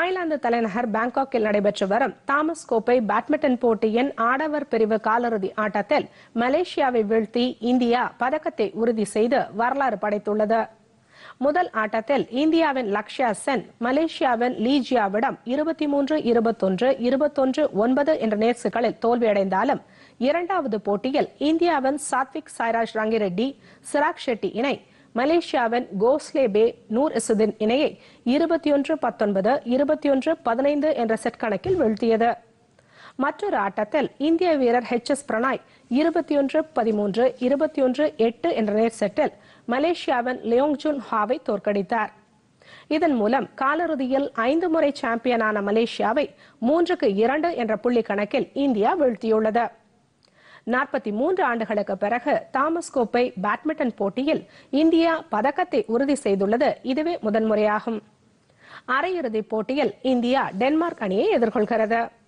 Thailand தலைநகர் பாங்காக்கில் நடைபெற்று வரும் தாமஸ் கோப்பை பேட்மிண்டன் போட்டியின் ஆடவர் பிரிவு காலிறுதி ஆட்டத்தில் மலேசியாவை வீழ்த்தி இந்தியா பதக்கத்தை உறுதி செய்து வரலாறு படைத்துள்ளது முதல் ஆட்டத்தில் இந்தியாவின் லக்ஷ்யா சென் மலேசியாவின் லீஜியாவிடம் இருபத்தி மூன்று இருபத்தொன்று இருபத்தொன்று ஒன்பது என்ற நேர்சுகளில் தோல்வியடைந்தாலும் இரண்டாவது போட்டியில் இந்தியாவின் சாத்விக் சாய்ராஜ் ரங்கிரெட்டி சிராக் ஷெட்டி இணை மலேசியாவின் கோஸ்லே பே நூர் இசுதீன் இணையை இருபத்தி ஒன்று பத்தொன்பது இருபத்தி ஒன்று பதினைந்து என்ற செட் கணக்கில் வீழ்த்தியது மற்றொரு ஆட்டத்தில் இந்திய வீரர் ஹெச் எஸ் பிரணாய் இருபத்தி ஒன்று பதிமூன்று இருபத்தி ஒன்று எட்டு என்ற நேர் செட்டில் மலேசியாவின் லியோங் ஜூன் ஹாவை தோற்கடித்தார் இதன் மூலம் காலிறுதியில் ஐந்து முறை சாம்பியனான மலேசியாவை மூன்றுக்கு இரண்டு என்ற புள்ளி கணக்கில் இந்தியா வீழ்த்தியுள்ளது நாற்பத்தி மூன்று ஆண்டுகளுக்கு பிறகு தாமஸ் கோப்பை பேட்மிண்டன் போட்டியில் இந்தியா பதக்கத்தை உறுதி செய்துள்ளது இதுவே முதன்முறையாகும் அரையிறுதிப் போட்டியில் இந்தியா டென்மார்க் அணியை எதிர்கொள்கிறது